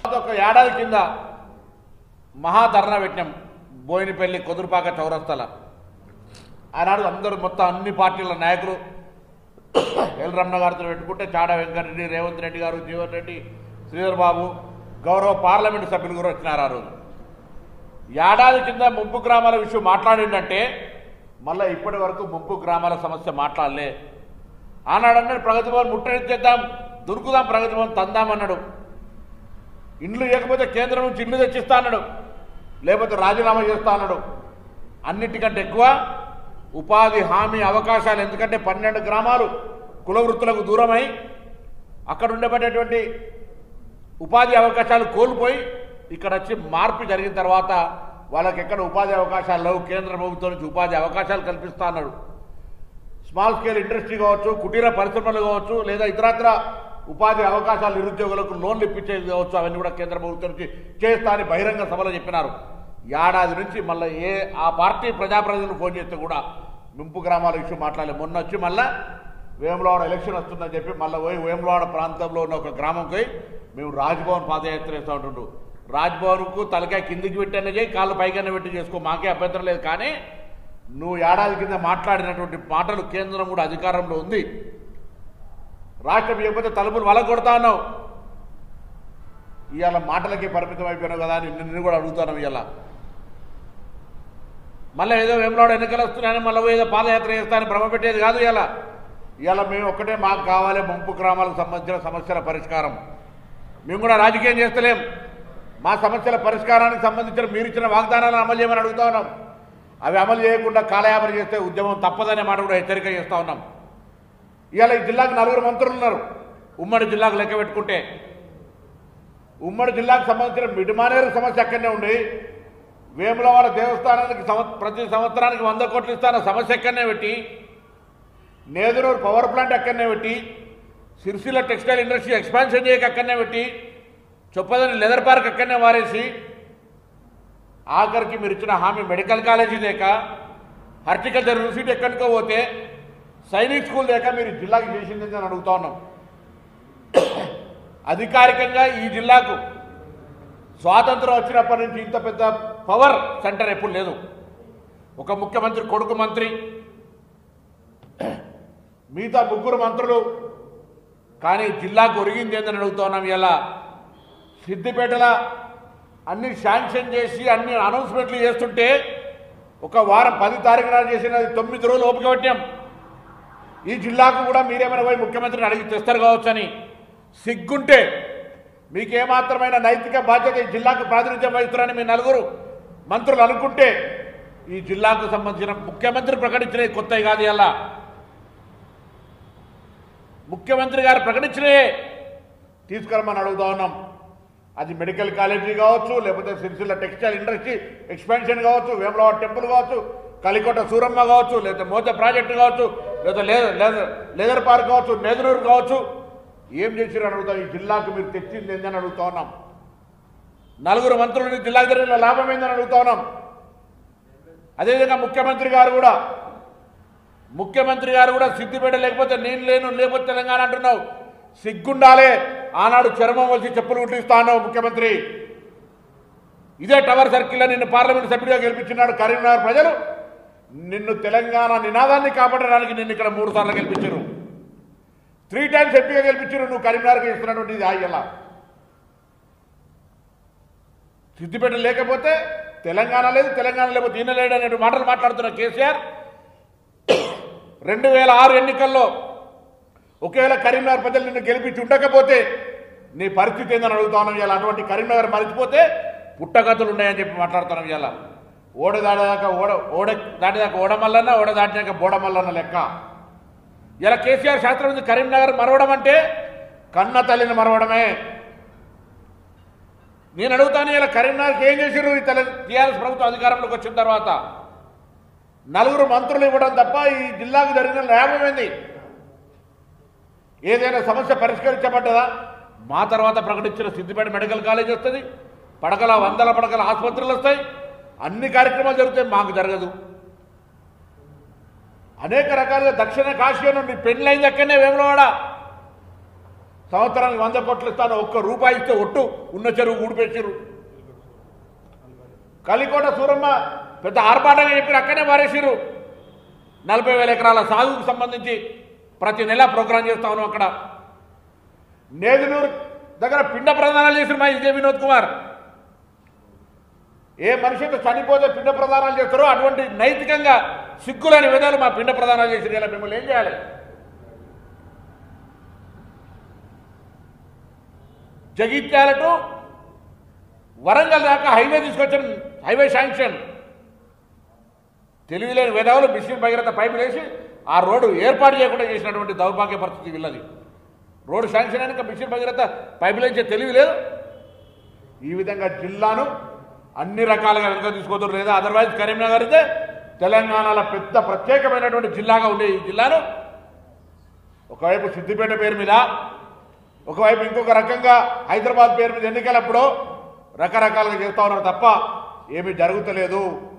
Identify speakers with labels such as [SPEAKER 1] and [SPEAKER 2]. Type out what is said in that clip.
[SPEAKER 1] ఒక ఏడాది కింద మహాధర్నా పెట్టినాం బోయినపల్లి కుదురుపాక చౌరస్తల ఆనాడు అందరూ మొత్తం అన్ని పార్టీల నాయకులు ఎల్ రమణ గారితో పెట్టుకుంటే చాడా వెంకటరెడ్డి రేవంత్ రెడ్డి గారు జీవన్ రెడ్డి శ్రీధర్ బాబు గౌరవ పార్లమెంటు సభ్యులు కూడా వచ్చినారు ఆ రోజు ఏడాది కింద ముంపు గ్రామాల విషయం మాట్లాడిందంటే మళ్ళీ ఇప్పటి వరకు ముంపు గ్రామాల సమస్య మాట్లాడలే ఆనాడు అన్నాడు ప్రగతి భవన్ ముట్టడిద్దాం దురుకుదాం ప్రగతి భవన్ తందామన్నాడు ఇండ్లు ఇవ్వకపోతే కేంద్రం నుంచి ఇల్లు తెచ్చిస్తా అన్నాడు లేకపోతే రాజీనామా చేస్తా అన్నాడు అన్నిటికంటే ఎక్కువ ఉపాధి హామీ అవకాశాలు ఎందుకంటే పన్నెండు గ్రామాలు కుల వృత్తులకు దూరమై అక్కడ ఉండబడేటువంటి ఉపాధి అవకాశాలు కోల్పోయి ఇక్కడ వచ్చి మార్పు జరిగిన తర్వాత వాళ్ళకి ఎక్కడ ఉపాధి అవకాశాలు లేవు కేంద్ర ప్రభుత్వం నుంచి ఉపాధి అవకాశాలు కల్పిస్తా అన్నాడు స్మాల్ స్కేల్ ఇండస్ట్రీ కావచ్చు కుటీర పరిశ్రమలు కావచ్చు లేదా ఇతరత్ర ఉపాధి అవకాశాలు నిరుద్యోగులకు లోన్లు ఇప్పించేది కావచ్చు అవన్నీ కూడా కేంద్ర ప్రభుత్వం నుంచి చేస్తా అని బహిరంగ సభలో చెప్పినారు ఏడాది నుంచి మళ్ళీ ఏ ఆ పార్టీ ప్రజాప్రతినిధులు ఫోన్ చేస్తే కూడా ముంపు గ్రామాల విషయం మాట్లాడలే మొన్న వచ్చి మళ్ళా వేములవాడ ఎలక్షన్ వస్తుందని చెప్పి మళ్ళీ పోయి వేములవాడ ప్రాంతంలో ఉన్న ఒక గ్రామంకి పోయి మేము రాజ్భవన్ పాదయాత్ర చేస్తూ ఉంటుండు రాజ్భవన్కు తలకాయ కిందికి పెట్టనే చేయి కాళ్ళు పైకన్నా పెట్టి చేసుకో మాకే అభ్యంతరం లేదు కానీ నువ్వు ఏడాది కింద మాట్లాడినటువంటి మాటలు కేంద్రం కూడా అధికారంలో ఉంది రాష్ట్రం ఇవ్వకపోతే తలుపులు వల కొడతా ఉన్నావు ఇవాళ మాటలకే పరిమితం అయిపోయినావు కదా అని నిన్ను కూడా అడుగుతాను ఇవాళ మళ్ళీ ఏదో వేమలాడు ఎన్నికలు వస్తున్నాయని మళ్ళీ ఏదో పాదయాత్ర చేస్తానని భ్రమ పెట్టేది కాదు ఇవాళ ఇవాళ మేము ఒక్కటే మాకు కావాలి ముంపు గ్రామాలకు సంబంధించిన సమస్యల పరిష్కారం మేము కూడా రాజకీయం చేస్తలేం మా సమస్యల పరిష్కారానికి సంబంధించిన మీరు ఇచ్చిన వాగ్దానాలను అమలు చేయమని అడుగుతా ఉన్నాం అవి అమలు చేయకుండా కాలయాపన చేస్తే ఉద్యమం తప్పదనే మాట కూడా హెచ్చరిక చేస్తా ఉన్నాం ఇవాళ ఈ జిల్లాకు నలుగురు మంత్రులు ఉన్నారు ఉమ్మడి జిల్లాకు లెక్క పెట్టుకుంటే ఉమ్మడి జిల్లాకు సంబంధించిన మిడిమానేరు సమస్య అక్కడనే ఉంది వేములవాడ దేవస్థానానికి సంవ- ప్రతి సంవత్సరానికి వంద కోట్లు ఇస్తాన సమస్య ఎక్కడనే పెట్టి నేదునూరు పవర్ ప్లాంట్ అక్కడనే పెట్టి సిరిసిల్ల టెక్స్టైల్ ఇండస్ట్రీ ఎక్స్పాన్షన్ చేయక అక్కడనే పెట్టి చొప్పదని లెదర్ పార్క్ అక్కడనే వారేసి ఆఖరికి మీరు ఇచ్చిన హామీ మెడికల్ కాలేజీ లేక హార్టికల్చర్ యూనివర్సిటీ ఎక్కడికో పోతే సైనిక్ స్కూల్ లేక మీరు జిల్లాకి చేసింది అని అడుగుతా ఉన్నాం అధికారికంగా ఈ జిల్లాకు స్వాతంత్రం వచ్చినప్పటి నుంచి ఇంత పెద్ద పవర్ సెంటర్ ఎప్పుడు లేదు ఒక ముఖ్యమంత్రి కొడుకు మంత్రి మిగతా ముగ్గురు మంత్రులు కానీ జిల్లాకు ఒరిగింది ఏందని అడుగుతున్నాం ఇలా సిద్దిపేటల అన్ని శాంక్షన్ చేసి అన్ని అనౌన్స్మెంట్లు చేస్తుంటే ఒక వారం పది తారీఖు నాడు చేసినది తొమ్మిది రోజులు ఓపిక పట్టాం ఈ జిల్లాకు కూడా మీరేమైనా పోయి ముఖ్యమంత్రిని అడిగి తెస్తారు కావచ్చని సిగ్గుంటే మీకేమాత్రమైన నైతిక బాధ్యత ఈ జిల్లాకు ప్రాతినిధ్యం వహిస్తారని మీ నలుగురు మంత్రులు అనుకుంటే ఈ జిల్లాకు సంబంధించిన ముఖ్యమంత్రి ప్రకటించినవి కొత్తవి కాదు ఇలా ముఖ్యమంత్రి గారు ప్రకటించినవే తీసుకురమ్మని అడుగుతా ఉన్నాం అది మెడికల్ కాలేజీ కావచ్చు లేకపోతే సిరిసిల్ల టెక్స్టైల్ ఇండస్ట్రీ ఎక్స్పాన్షన్ కావచ్చు వేమలవాడ టెంపుల్ కావచ్చు కలికోట సూరమ్మ కావచ్చు లేదా మోత ప్రాజెక్టు కావచ్చు లేదా లేదర్ లేదర్ లేదర్ పార్క్ కావచ్చు నేదునూరు కావచ్చు ఏం చేసిరు అని అడుగుతాం ఈ జిల్లాకు మీరు తెచ్చింది ఏందని అడుగుతా ఉన్నాం నలుగురు మంత్రులని జిల్లాకు జరిగిన లాభం ఏందని అడుగుతా ఉన్నాం అదేవిధంగా ముఖ్యమంత్రి గారు కూడా ముఖ్యమంత్రి గారు కూడా సిద్దిపేట లేకపోతే నేను లేను లేకపోతే తెలంగాణ అంటున్నావు సిగ్గుండాలే ఆనాడు చర్మం వచ్చి చెప్పులు కుట్టిస్తాను ముఖ్యమంత్రి ఇదే టవర్ సర్కిల్లో నిన్ను పార్లమెంట్ సభ్యుడిగా గెలిపించినాడు కరీంనగర్ ప్రజలు నిన్ను తెలంగాణ నినాదాన్ని కాపాడడానికి నిన్ను ఇక్కడ మూడు సార్లు గెలిపించారు త్రీ టైమ్స్ ఎంపీగా గెలిపించారు నువ్వు కరీంనగర్కి ఇస్తున్నటువంటి ఇది ఆయ్యలా సిద్దిపేట లేకపోతే తెలంగాణ లేదు తెలంగాణ లేకపోతే ఈయన లేడు అనే మాటలు మాట్లాడుతున్న కేసీఆర్ రెండు వేల ఆరు ఎన్నికల్లో ఒకవేళ కరీంనగర్ ప్రజలు నిన్ను గెలిపించి ఉండకపోతే నీ పరిస్థితి ఏందని అడుగుతాను ఇవాళ అటువంటి కరీంనగర్ మరిచిపోతే పుట్టగతులు ఉన్నాయని చెప్పి మాట్లాడుతున్నాం ఇవాళ ఓడ దాటిదాకా ఓడ ఓడ దాటిదాకా ఓడమల్లన్న ఓడ దాటినాక బోడమల్లన్న లెక్క ఇలా కేసీఆర్ శాస్త్రం ఉంది కరీంనగర్ మరవడం అంటే కన్న తల్లిని మరవడమే నేను అడుగుతాను ఇలా కరీంనగర్కి ఏం చేసిర్రు ఈ తెల టీఆర్ఎస్ ప్రభుత్వం అధికారంలోకి వచ్చిన తర్వాత నలుగురు మంత్రులు ఇవ్వడం తప్ప ఈ జిల్లాకు జరిగిన లాభం ఏంది ఏదైనా సమస్య పరిష్కరించబడ్డదా మా తర్వాత ప్రకటించిన సిద్దిపేట మెడికల్ కాలేజ్ వస్తుంది పడకల వందల పడకల ఆసుపత్రులు వస్తాయి అన్ని కార్యక్రమాలు జరుగుతాయి మాకు జరగదు అనేక రకాలుగా దక్షిణ కాశీ నుండి పెళ్ళైంది అక్కడనే వేములవాడ సంవత్సరానికి వంద కోట్లు ఇస్తాను ఒక్క రూపాయి ఇస్తే ఒట్టు ఉన్న చెరువు ఊడిపెట్టిరు కలికోట సూరమ్మ పెద్ద ఆర్భాటంగా చెప్పి అక్కడే మారేసిరు నలభై వేల ఎకరాల సాగుకు సంబంధించి ప్రతి నెల ప్రోగ్రాం చేస్తా ఉన్నాం అక్కడ నేదునూరు దగ్గర పిండ ప్రదానాలు చేసిన మా విజయ్ వినోద్ కుమార్ ఏ మనిషి అయితే చనిపోతే పిండ ప్రదానాలు చేస్తారో అటువంటి నైతికంగా సిగ్గులేని విధాలు మా పిండ ప్రదానాలు చేసిన ఇలా మిమ్మల్ని ఏం చేయాలి జగిత్యాల టు వరంగల్ దాకా హైవే తీసుకొచ్చిన హైవే శాంక్షన్ తెలివిలేని విధాలు మిషన్ భగీరథ పైపు వేసి ఆ రోడ్డు ఏర్పాటు చేయకుండా చేసినటువంటి దౌర్భాగ్య పరిస్థితి వీళ్ళది రోడ్డు శాంక్షన్ అయినాక మిషన్ భగీరథ పైపు లేచే తెలివి లేదు ఈ విధంగా జిల్లాను అన్ని రకాలుగా వెనుక తీసుకోవద్దు లేదా అదర్వైజ్ కరీంనగర్ అయితే తెలంగాణలో పెద్ద ప్రత్యేకమైనటువంటి జిల్లాగా ఉండే ఈ జిల్లాను ఒకవైపు సిద్దిపేట పేరు మీద ఒకవైపు ఇంకొక రకంగా హైదరాబాద్ పేరు మీద ఎన్నికలప్పుడు రకరకాలుగా చేస్తా ఉన్నారు తప్ప ఏమీ జరుగుతలేదు